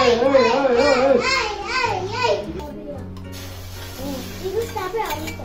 இது சாப்பிட அழிக்கும்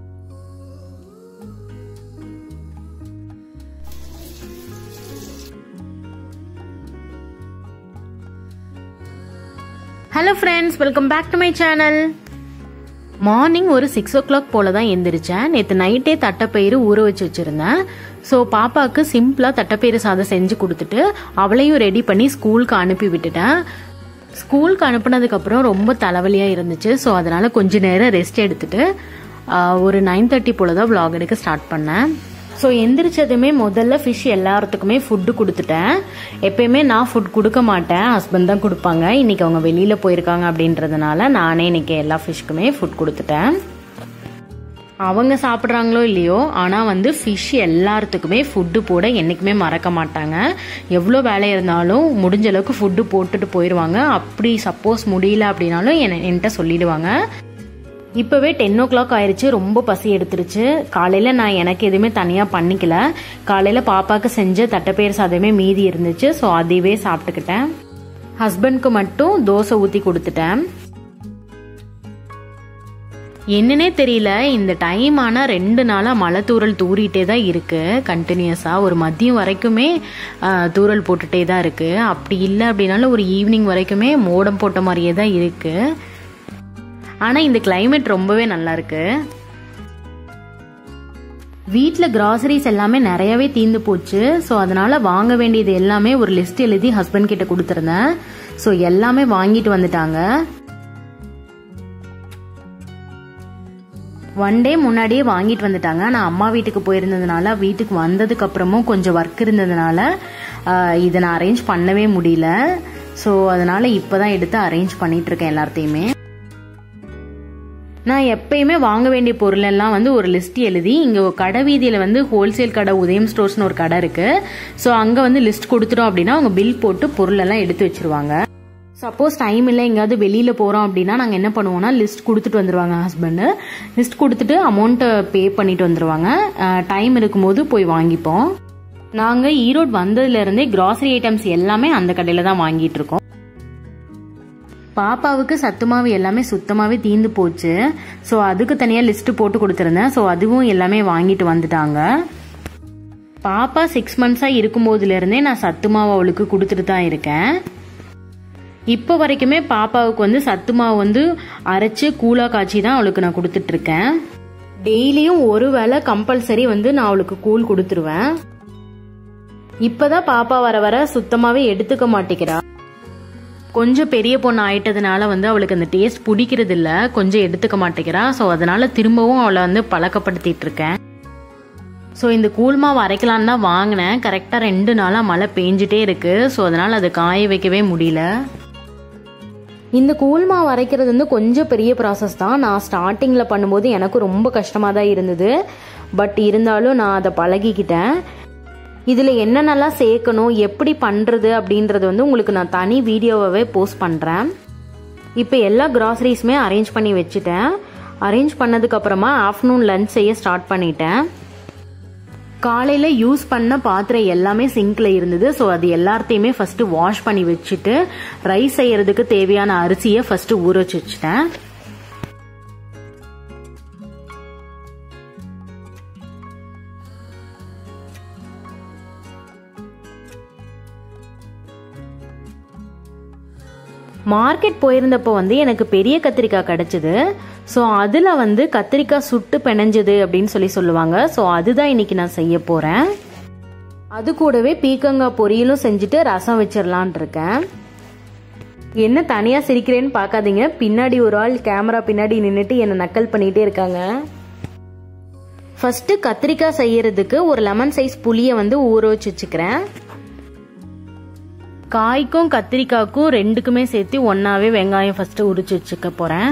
hello friends welcome back to my channel morning ஒரு சிக்ஸ் ஓ கிளாக் போல தான் எந்திரிச்சேன் நேற்று நைட்டே தட்டைப்பயிறு ஊற வச்சு வச்சுருந்தேன் ஸோ பாப்பாவுக்கு சிம்பிளாக தட்டைப்பயிறு சாதம் செஞ்சு கொடுத்துட்டு அவளையும் ரெடி பண்ணி ஸ்கூலுக்கு அனுப்பி விட்டுட்டேன் ஸ்கூலுக்கு அனுப்புனதுக்கப்புறம் ரொம்ப தலைவலியாக இருந்துச்சு ஸோ அதனால் கொஞ்ச நேரம் ரெஸ்ட் எடுத்துட்டு ஆஹ், ஒரு நைன் தேர்ட்டி போல தான் vlog எடுக்க ஸ்டார்ட் பண்ணேன் ஸோ எந்திரிச்சதுமே முதல்ல ஃபிஷ் எல்லாத்துக்குமே ஃபுட்டு கொடுத்துட்டேன் எப்பயுமே நான் ஃபுட் கொடுக்க மாட்டேன் ஹஸ்பண்ட் தான் கொடுப்பாங்க இன்னைக்கு அவங்க வெளியில் போயிருக்காங்க அப்படின்றதுனால நானே இன்னைக்கு எல்லா ஃபிஷ்க்குமே ஃபுட் கொடுத்துட்டேன் அவங்க சாப்பிட்றாங்களோ இல்லையோ ஆனால் வந்து ஃபிஷ் எல்லாத்துக்குமே ஃபுட்டு போட என்றைக்குமே மறக்க மாட்டாங்க எவ்வளோ வேலை இருந்தாலும் முடிஞ்ச அளவுக்கு ஃபுட்டு போட்டுட்டு போயிடுவாங்க அப்படி சப்போஸ் முடியல அப்படின்னாலும் என்ன என்கிட்ட சொல்லிடுவாங்க இப்போவே டென் ஓ கிளாக் ஆயிடுச்சு ரொம்ப பசி எடுத்துருச்சு காலையில் நான் எனக்கு எதுவுமே தனியாக பண்ணிக்கல காலையில் பாப்பாவுக்கு செஞ்ச தட்டைப்பயிர் சாதமே மீதி இருந்துச்சு ஸோ அதையவே சாப்பிட்டுக்கிட்டேன் ஹஸ்பண்ட்க்கு மட்டும் தோசை ஊற்றி கொடுத்துட்டேன் என்னன்னே தெரியல இந்த டைம் ஆனால் ரெண்டு நாளாக மழை தூறல் தூறிட்டே தான் இருக்கு கண்டினியூஸாக ஒரு மதியம் வரைக்குமே ஆ, தூறல் போட்டுட்டே தான் இருக்கு அப்படி இல்லை அப்படின்னாலும் ஒரு ஈவினிங் வரைக்குமே மோடம் போட்ட மாதிரியே தான் இருக்கு ஆனால் இந்த climate ரொம்பவே நல்லா இருக்கு வீட்டில் கிராசரிஸ் எல்லாமே நிறையவே தீந்து போச்சு ஸோ அதனால வாங்க வேண்டியது எல்லாமே ஒரு லிஸ்ட் எழுதி ஹஸ்பண்ட் கிட்ட கொடுத்துருந்தேன் ஸோ எல்லாமே வாங்கிட்டு வந்துட்டாங்க ஒன் டே முன்னாடியே வாங்கிட்டு வந்துட்டாங்க நான் அம்மா வீட்டுக்கு போயிருந்ததுனால வீட்டுக்கு வந்ததுக்கு அப்புறமும் கொஞ்சம் ஒர்க் இருந்ததுனால ஆஹ், இதை நான் அரேஞ்ச் பண்ணவே முடியல ஸோ அதனால இப்போதான் எடுத்து அரேஞ்ச் பண்ணிட்டு இருக்கேன் எல்லாத்தையுமே நான் எப்பயுமே வாங்க வேண்டிய பொருள் எல்லாம் வந்து ஒரு லிஸ்ட் எழுதி இங்கே கடை வீதியில் வந்து ஹோல்சேல் கடை உதயம் ஸ்டோர்ஸ்னு ஒரு கடை இருக்கு ஸோ அங்கே வந்து லிஸ்ட் கொடுத்துட்டோம் அப்படின்னா அவங்க பில் போட்டு பொருள் எல்லாம் எடுத்து வச்சிருவாங்க சப்போஸ் டைம் இல்லை எங்கேயாவது வெளியில் போகிறோம் அப்படின்னா நாங்கள் என்ன பண்ணுவோம்னா லிஸ்ட் கொடுத்துட்டு வந்துருவாங்க ஹஸ்பண்டு லிஸ்ட் கொடுத்துட்டு அமௌண்ட்டை பே பண்ணிட்டு வந்துருவாங்க டைம் இருக்கும்போது போய் வாங்கிப்போம் நாங்கள் ஈரோடு வந்ததுலேருந்தே கிராசரி ஐட்டம்ஸ் எல்லாமே அந்த கடையில் தான் வாங்கிட்டு இருக்கோம் பாப்பாவுக்கு சத்து மாவு எல்லாமே சுத்தமாகவே தீந்து போச்சு ஸோ அதுக்கு தனியாக லிஸ்ட் போட்டு கொடுத்துருந்தேன் ஸோ அதுவும் எல்லாமே வாங்கிட்டு வந்துட்டாங்க பாப்பா சிக்ஸ் மந்த்ஸாக இருக்கும்போதுலேருந்தே நான் சத்து மாவு அவளுக்கு கொடுத்துட்டு தான் இருக்கேன் இப்போ வரைக்குமே பாப்பாவுக்கு வந்து சத்து மாவு வந்து அரைச்சு கூழா காய்ச்சி தான் அவளுக்கு நான் கொடுத்துட்டு இருக்கேன் டெய்லியும் ஒரு வேளை கம்பல்சரி வந்து நான் அவளுக்கு கூழ் கொடுத்துருவேன் இப்பதான் பாப்பா வர வர சுத்தமாவே எடுத்துக்க மாட்டேங்கிறா கொஞ்சம் பெரிய பொண்ணு ஆயிட்டதுனால வந்து அவளுக்கு அந்த டேஸ்ட் பிடிக்கிறது இல்ல கொஞ்சம் எடுத்துக்க மாட்டேங்கிறா ஸோ அதனால திரும்பவும் அவளை வந்து பழக்கப்படுத்திட்டு இருக்கேன் ஸோ இந்த கூழ் மாவு அரைக்கலான்னு தான் வாங்கினேன் கரெக்டாக ரெண்டு நாளாக மழை பெஞ்சிட்டே இருக்கு ஸோ அதனால் அதை காய வைக்கவே முடியல இந்த கூழ் மாவு அரைக்கிறது வந்து கொஞ்சம் பெரிய ப்ராசஸ் தான் நான் ஸ்டார்டிங்கில் பண்ணும்போது எனக்கு ரொம்ப கஷ்டமாக தான் இருந்தது பட் இருந்தாலும் நான் அதை பழகிக்கிட்டேன் இதில் என்னென்னலாம் சேர்க்கணும் எப்படி பண்ணுறது அப்படின்றது வந்து உங்களுக்கு நான் தனி வீடியோவாகவே போஸ்ட் பண்ணுறேன் இப்போ எல்லா கிராசரிஸுமே அரேஞ்ச் பண்ணி வச்சுட்டேன் அரேஞ்ச் பண்ணதுக்கப்புறமா ஆஃப்டர்நூன் லஞ்ச் செய்ய ஸ்டார்ட் பண்ணிட்டேன் காலையில் யூஸ் பண்ண பாத்திரம் எல்லாமே சிங்க்ல இருந்தது ஸோ அது எல்லாத்தையுமே ஃபர்ஸ்ட் வாஷ் பண்ணி வச்சுட்டு ரைஸ் செய்யறதுக்கு தேவையான அரிசியை ஃபர்ஸ்ட் ஊற வச்சு வச்சுட்டேன் மார்க்கெட் போயிருந்தப்போ வந்து எனக்கு பெரிய கத்திரிக்காய் கிடைச்சது ஸோ அதில் வந்து கத்திரிக்காய் சுட்டு பிணைஞ்சது அப்படின்னு சொல்லி சொல்லுவாங்க ஸோ அதுதான் இன்னைக்கு நான் செய்ய போகிறேன் அது கூடவே பீக்கங்காய் பொரியலும் செஞ்சுட்டு ரசம் வச்சிடலான் இருக்கேன் என்ன தனியாக சிரிக்கிறேன்னு பார்க்காதீங்க பின்னாடி ஒரு ஆள் கேமரா பின்னாடி நின்றுட்டு என்னை நக்கல் பண்ணிகிட்டே இருக்காங்க ஃபர்ஸ்ட் கத்திரிக்காய் செய்யறதுக்கு ஒரு லெமன் சைஸ் புளியை வந்து ஊற வச்சு வச்சுக்கிறேன் காய்க்கும் கத்திரிக்காய்க்கும் ரெண்டுக்குமே சேர்த்து ஒன்னாவே வெங்காயம் ஃபர்ஸ்ட் உரிச்சு வச்சுக்க போறேன்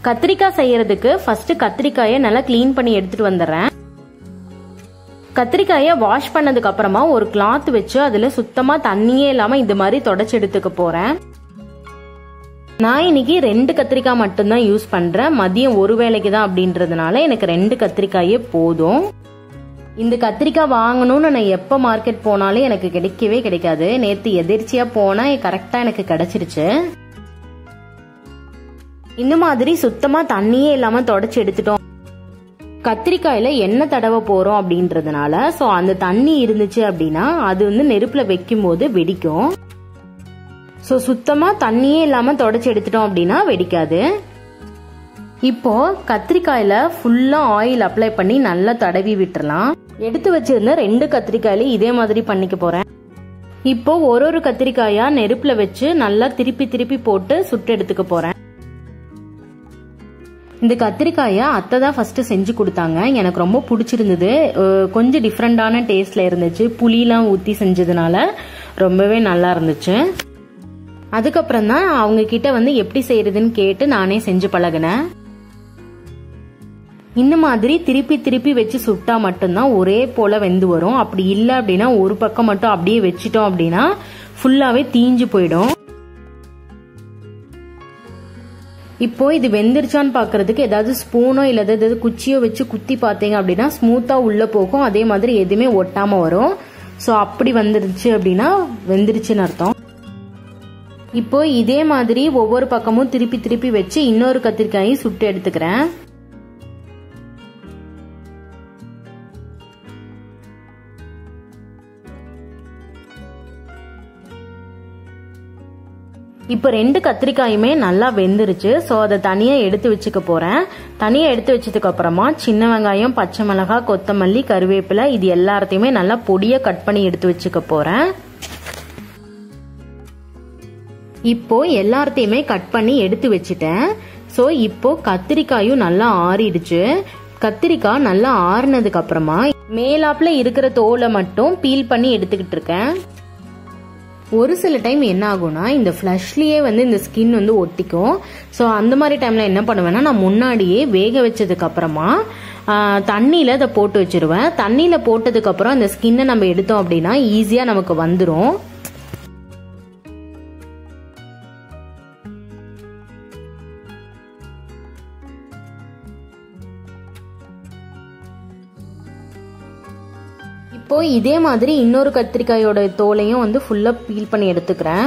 கத்திரிக்காய் செய்யறதுக்கு ஃபர்ஸ்ட் கத்திரிக்காயை நல்லா க்ளீன் பண்ணி எடுத்துட்டு வந்துடுறேன் கத்திரிக்காயை வாஷ் பண்ணதுக்கு அப்புறமா ஒரு கிளாத் வச்சு அதுல சுத்தமா தண்ணியே இல்லாம இந்த மாதிரி தொடச்சு எடுத்துக்க போறேன் நான் இன்னைக்கு ரெண்டு கத்திரிக்காய் மட்டும்தான் யூஸ் பண்றேன் மதியம் ஒரு வேலைக்கு தான் அப்படின்றதுனால எனக்கு ரெண்டு கத்திரிக்காயே போதும் இந்த கத்திரிக்காய் வாங்கணும்னு நான் எப்போ மார்க்கெட் போனாலும் எனக்கு கிடைக்கவே கிடைக்காது நேற்று எதிர்ச்சியா போனா கரெக்டா எனக்கு கிடைச்சிருச்சு இந்த மாதிரி சுத்தமா தண்ணியே இல்லாம தொடச்சு எடுத்துட்டோம் கத்திரிக்காயில எண்ணெய் தடவை போறோம் அப்படின்றதுனால சோ அந்த தண்ணி இருந்துச்சு அப்படின்னா அது வந்து நெருப்புல வைக்கும் போது வெடிக்கும் ஸோ சுத்தமாக தண்ணியே இல்லாமல் தொடச்சி எடுத்துட்டோம் அப்படின்னா வெடிக்காது இப்போ கத்திரிக்காயில ஃபுல்லாக ஆயில் அப்ளை பண்ணி நல்லா தடவி விட்டுறலாம் எடுத்து வச்சிருந்த ரெண்டு கத்திரிக்காயில இதே மாதிரி பண்ணிக்க போறேன் இப்போ ஒரு ஒரு கத்திரிக்காயா நெருப்புல வச்சு நல்லா திருப்பி திருப்பி போட்டு சுட்டு எடுத்துக்க போறேன் இந்த கத்திரிக்காயை அத்தை தான் ஃபர்ஸ்ட் செஞ்சு கொடுத்தாங்க எனக்கு ரொம்ப பிடிச்சிருந்தது அஹ் கொஞ்சம் டிஃப்ரெண்டான டேஸ்ட்ல இருந்துச்சு புளிலாம் ஊற்றி செஞ்சதுனால ரொம்பவே நல்லா இருந்துச்சு அதுக்கப்புறம் தான் அவங்க கிட்ட வந்து எப்படி செய்யறதுன்னு கேட்டு நானே செஞ்சு பழகினேன் இந்த மாதிரி திருப்பி திருப்பி வச்சு சுட்டா மட்டும்தான் ஒரே போல வெந்து வரும் அப்படி இல்லை அப்படின்னா ஒரு பக்கம் மட்டும் அப்படியே வச்சிட்டோம் அப்படின்னா ஃபுல்லாவே தீஞ்சு போயிடும் இப்போ இது வெந்துருச்சான்னு பாக்குறதுக்கு ஏதாவது ஸ்பூனோ இல்ல ஏதாவது குச்சியோ வச்சு குத்தி பார்த்தீங்க அப்படின்னா ஸ்மூத்தா உள்ள போகும் அதே மாதிரி எதுவுமே ஒட்டாம வரும் ஸோ அப்படி வந்துருச்சு அப்படின்னா வெந்துருச்சுன்னு அர்த்தம் இப்போ இதே மாதிரி ஒவ்வொரு பக்கமும் திருப்பி திருப்பி வச்சு இன்னொரு கத்திரிக்காயும் சுட்டு எடுத்துக்கிறேன் இப்போ ரெண்டு கத்திரிக்காயுமே நல்லா வெந்துருச்சு ஸோ அதை தனியாக எடுத்து வச்சுக்க போகிறேன் தனியாக எடுத்து வச்சதுக்கு அப்புறமா சின்ன வெங்காயம் பச்சை மிளகாய் கொத்தமல்லி கருவேப்பிலை இது எல்லாத்தையுமே நல்லா பொடியாக கட் பண்ணி எடுத்து வச்சுக்க போகிறேன் இப்போ எல்லாத்தையுமே கட் பண்ணி எடுத்து வச்சுட்டேன் ஸோ இப்போ கத்திரிக்காயும் நல்லா ஆறிடுச்சு கத்திரிக்காய் நல்லா ஆறுனதுக்கு அப்புறமா மேலாப்புல இருக்கிற தோலை மட்டும் பீல் பண்ணி எடுத்துக்கிட்டு இருக்கேன் ஒரு சில டைம் என்ன ஆகும்னா இந்த ஃப்ளஷ்லயே வந்து இந்த ஸ்கின் வந்து ஒட்டிக்கும் ஸோ அந்த மாதிரி டைம்ல என்ன பண்ணுவேன்னா நான் முன்னாடியே வேக வச்சதுக்கு அப்புறமா தண்ணியில அதை போட்டு வச்சிருவேன் தண்ணியில போட்டதுக்கு அப்புறம் அந்த ஸ்கின்னை நம்ம எடுத்தோம் அப்படின்னா ஈஸியா நமக்கு வந்துடும் இப்போ இதே மாதிரி இன்னொரு கத்திரிக்காயோட தோலையும் வந்து ஃபுல்லா பீல் பண்ணி எடுத்துக்கிறேன்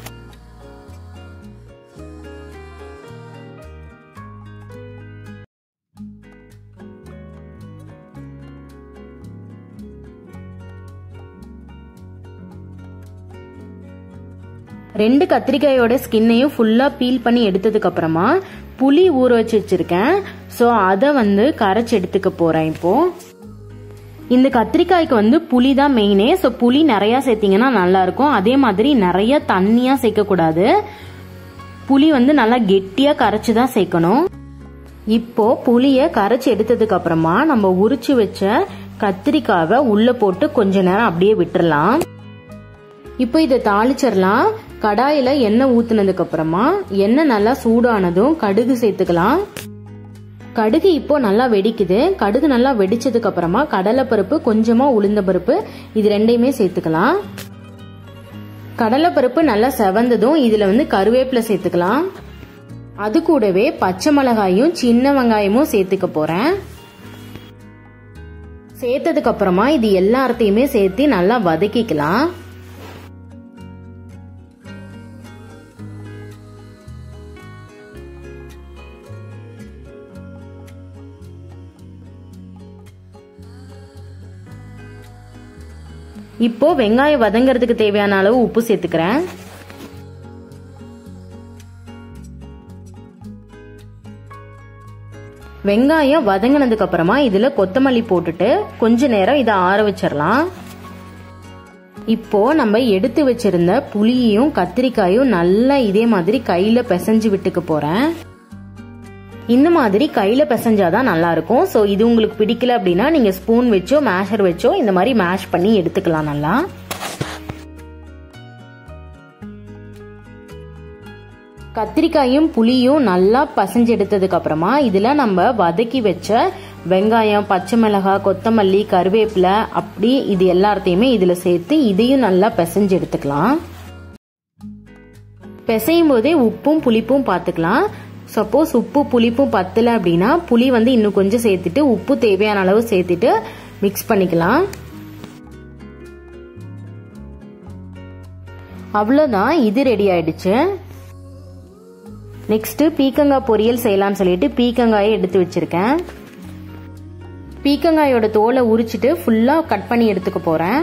ரெண்டு கத்திரிக்காயோட ஸ்கின்னையும் ஃபுல்லா பீல் பண்ணி எடுத்ததுக்கு அப்புறமா புளி ஊற வச்சு வச்சிருக்கேன் ஸோ அதை வந்து கரைச்சி எடுத்துக்க போறேன் இப்போ இந்த கத்திரிக்காய்க்கு வந்து புளி தான் மெயினே ஸோ புளி நிறையா சேர்த்திங்கன்னா நல்லா இருக்கும் அதே மாதிரி நிறைய தண்ணியாக சேர்க்கக்கூடாது புளி வந்து நல்லா கெட்டியாக கரைச்சி தான் சேர்க்கணும் இப்போ புளியை கரைச்சி எடுத்ததுக்கு அப்புறமா நம்ம உரிச்சு வச்ச கத்திரிக்காவை உள்ள போட்டு கொஞ்ச நேரம் அப்படியே விட்டுறலாம் இப்போ இதை தாளிச்சிடலாம் கடாயில எண்ணெய் ஊத்துனதுக்கு அப்புறமா எண்ணெய் நல்லா சூடானதும் கடுகு சேர்த்துக்கலாம் கடுகு இப்போ நல்லா வெடிக்குது கடுகு நல்லா வெடிச்சதுக்கு அப்புறமா கடலைப்பருப்பு கொஞ்சமா உளுந்த பருப்பு இது ரெண்டையுமே சேர்த்துக்கலாம் கடலைப்பருப்பு நல்லா செவந்ததும் இதுல வந்து கருவேப்பிலை சேர்த்துக்கலாம் அது கூடவே பச்சை மிளகாயும் சின்ன வெங்காயமும் சேர்த்துக்க போறேன் சேர்த்ததுக்கு அப்புறமா இது எல்லாத்தையுமே சேர்த்து நல்லா வதக்கிக்கலாம் இப்போ வெங்காயம் வதங்கறதுக்கு தேவையான அளவு உப்பு சேர்த்துக்கிறேன் வெங்காயம் வதங்கினதுக்கு அப்புறமா இதுல கொத்தமல்லி போட்டுட்டு கொஞ்ச நேரம் இதை ஆற வச்சிடலாம் இப்போ நம்ம எடுத்து வச்சிருந்த புளியையும் கத்திரிக்காயும் நல்லா இதே மாதிரி கையில பிசைஞ்சு விட்டுக்க போறேன் இந்த மாதிரி கையில பிசைஞ்சாதான் நல்லா இருக்கும் ஸோ இது உங்களுக்கு பிடிக்கல அப்படின்னா நீங்க ஸ்பூன் வச்சோ மேஷர் வச்சோ இந்த மாதிரி மேஷ் பண்ணி எடுத்துக்கலாம் நல்லா கத்திரிக்காயும் புளியும் நல்லா பசைஞ்சு எடுத்ததுக்கு அப்புறமா இதுல நம்ம வதக்கி வச்ச வெங்காயம் பச்சை மிளகாய் கொத்தமல்லி கருவேப்பிலை அப்படி இது எல்லாத்தையுமே இதுல சேர்த்து இதையும் நல்லா பிசைஞ்சு எடுத்துக்கலாம் பிசையும் போதே உப்பும் புளிப்பும் பார்த்துக்கலாம் சப்போஸ் உப்பு புளிப்பும் பத்தல அப்படின்னா புளி வந்து இன்னும் கொஞ்சம் சேர்த்துட்டு உப்பு தேவையான அளவு சேர்த்துட்டு மிக்ஸ் பண்ணிக்கலாம் அவ்வளோதான் இது ரெடி ஆயிடுச்சு நெக்ஸ்ட் பீக்கங்காய் பொரியல் செய்யலாம்னு சொல்லிட்டு பீக்கங்காயை எடுத்து வச்சிருக்கேன் பீக்கங்காயோட தோலை உரிச்சிட்டு ஃபுல்லா கட் பண்ணி எடுத்துக்க போறேன்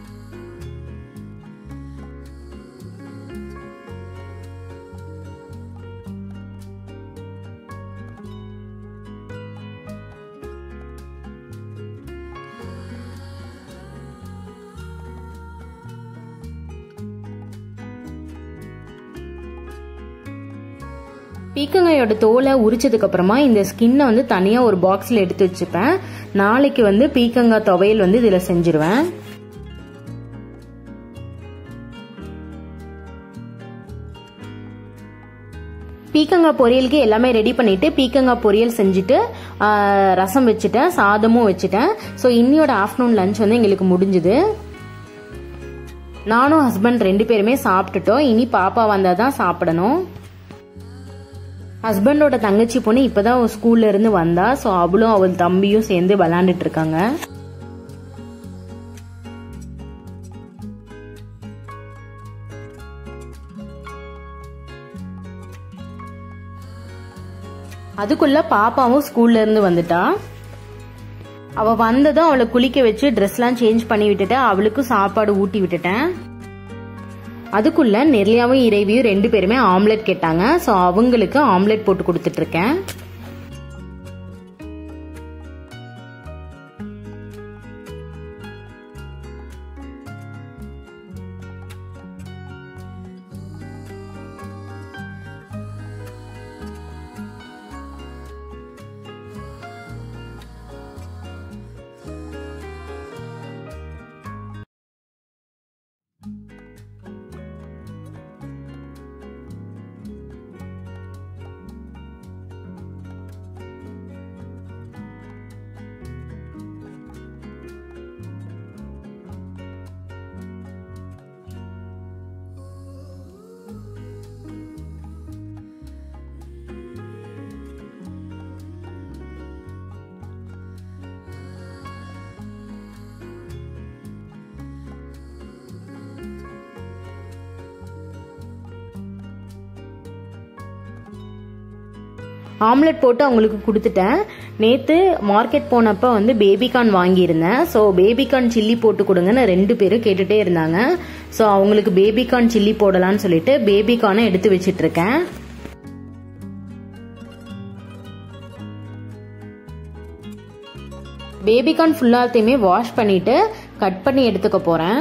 பீக்கங்காயோட தோலை உரிச்சதுக்கு அப்புறமா இந்த ஸ்கின்னை வந்து தனியா ஒரு பாக்ஸ்ல எடுத்து வச்சுப்பேன் நாளைக்கு வந்து பீக்கங்காய் துவையல் வந்து இதுல செஞ்சிருவேன் பீக்கங்காய் பொரியலுக்கு எல்லாமே ரெடி பண்ணிட்டு பீக்கங்காய் பொரியல் செஞ்சுட்டு ரசம் வச்சுட்டேன் சாதமும் வச்சுட்டேன் ஸோ இன்னியோட ஆஃப்டர்நூன் லஞ்ச் வந்து எங்களுக்கு முடிஞ்சுது நானும் ஹஸ்பண்ட் ரெண்டு பேருமே சாப்பிட்டுட்டோம் இனி பாப்பா வந்தால் தான் சாப்பிடணும் ஹஸ்பண்டோட தங்கச்சி பொண்ணு இப்பதான் ஸ்கூல்ல இருந்து வந்தா ஸோ அவளும் அவள் தம்பியும் சேர்ந்து விளாண்டுட்டு இருக்காங்க அதுக்குள்ள பாப்பாவும் ஸ்கூல்ல இருந்து வந்துட்டா அவ வந்ததும் அவளை குளிக்க வச்சு ட்ரெஸ்லாம் சேஞ்ச் பண்ணி விட்டுட்டேன் அவளுக்கும் சாப்பாடு ஊட்டி விட்டுட்டேன் அதுக்குள்ள நெர்லியாவும் இறைவியும் ரெண்டு பேருமே ஆம்லெட் கேட்டாங்க ஸோ அவங்களுக்கு ஆம்லெட் போட்டு கொடுத்துட்டு இருக்கேன் ஆம்லெட் போட்டு அவங்களுக்கு கொடுத்துட்டேன் நேற்று மார்க்கெட் போனப்போ வந்து பேபிகார்ன் வாங்கியிருந்தேன் ஸோ பேபிகார்ன் சில்லி போட்டு கொடுங்கன்னு ரெண்டு பேரும் கேட்டுட்டே இருந்தாங்க ஸோ அவங்களுக்கு பேபிகார்ன் சில்லி போடலான்னு சொல்லிட்டு பேபிகார்னை எடுத்து வச்சிட்டு இருக்கேன் பேபிகார்ன் ஃபுல்லாத்தையுமே வாஷ் பண்ணிட்டு கட் பண்ணி எடுத்துக்க போறேன்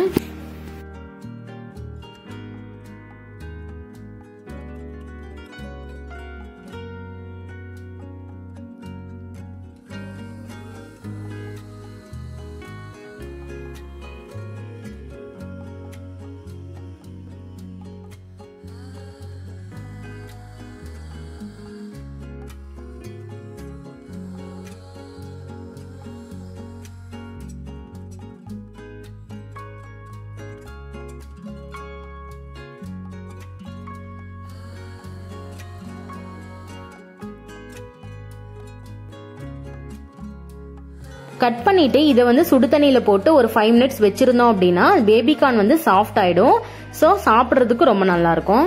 கட் பண்ணிட்டு இதை வந்து சுடு தண்ணியில போட்டு ஒரு ஃபைவ் மினிட்ஸ் வச்சிருந்தோம் அப்படின்னா பேபிகார்ன் வந்து சாஃப்ட் ஆயிடும் ஸோ சாப்பிட்றதுக்கு ரொம்ப நல்லா இருக்கும்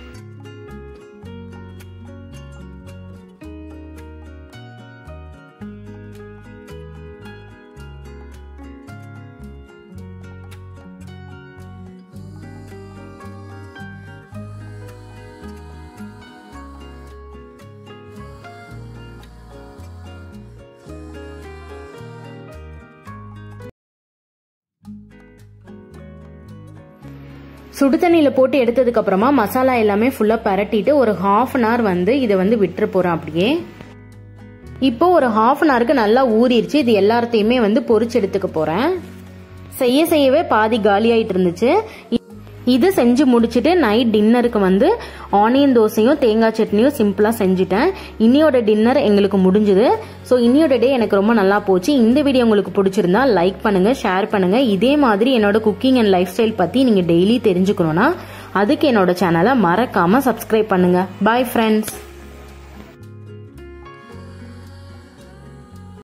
சுடு தண்ணியில போட்டு எடுத்ததுக்கு அப்புறமா மசாலா எல்லாமே ஃபுல்லா பரட்டிட்டு ஒரு ஹாஃப் அன் ஹவர் வந்து இதை வந்து விட்டுற போறோம் அப்படியே இப்போ ஒரு ஹாஃப் அன் ஹவருக்கு நல்லா ஊறிடுச்சு இது எல்லாத்தையுமே வந்து பொரிச்சு எடுத்துக்க போறேன் செய்ய செய்யவே பாதி காலி ஆயிட்டு இருந்துச்சு இ- இது செஞ்சு முடிச்சுட்டு நைட் டின்னருக்கு வந்து ஆனியன் தோசையும் தேங்காய் சட்னியும் சிம்பிளாக செஞ்சுட்டேன் இன்னியோட டின்னர் எங்களுக்கு முடிஞ்சுது ஸோ இன்னியோட டே எனக்கு ரொம்ப நல்லா போச்சு இந்த வீடியோ உங்களுக்கு பிடிச்சிருந்தா லைக் பண்ணுங்க ஷேர் பண்ணுங்க இதே மாதிரி என்னோட குக்கிங் அண்ட் லைஃப் ஸ்டைல் பற்றி நீங்கள் டெய்லி தெரிஞ்சுக்கணும்னா அதுக்கு என்னோட சேனலை மறக்காம சப்ஸ்கிரைப் பண்ணுங்க பாய் ஃப்ரெண்ட்ஸ்